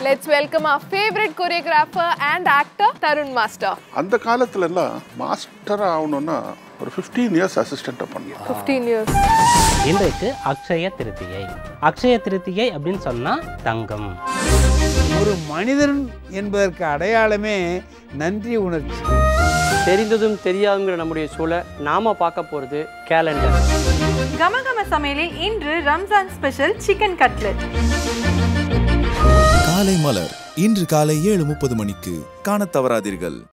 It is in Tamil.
Let's welcome our favorite choreographer and actor, Tarun Master. அந்த காலத்துல எல்லாம் மாஸ்டர் ஆகணும்னா ஒரு 15 இயர்ஸ் அசிஸ்டண்ட்டாக பண்ணலாம் 15 years. இன்றைக்கு அக்ஷய திருத்தியை அக்ஷய திருத்தியை அப்படின்னு சொன்னா தங்கம் ஒரு மனிதன் என்பதற்கு அடையாளமே நன்றி உணர்ச்சி தெரிந்ததும் தெரியாதுங்கிற நம்முடைய சூழலை நாம பார்க்க போகிறது கேலண்டர் கமகம சமையலில் இன்று ரம்ஜான் ஸ்பெஷல் சிக்கன் கட்லெட் காலை மலர் இன்று காலை ஏழு முப்பது மணிக்கு காணத் தவறாதீர்கள்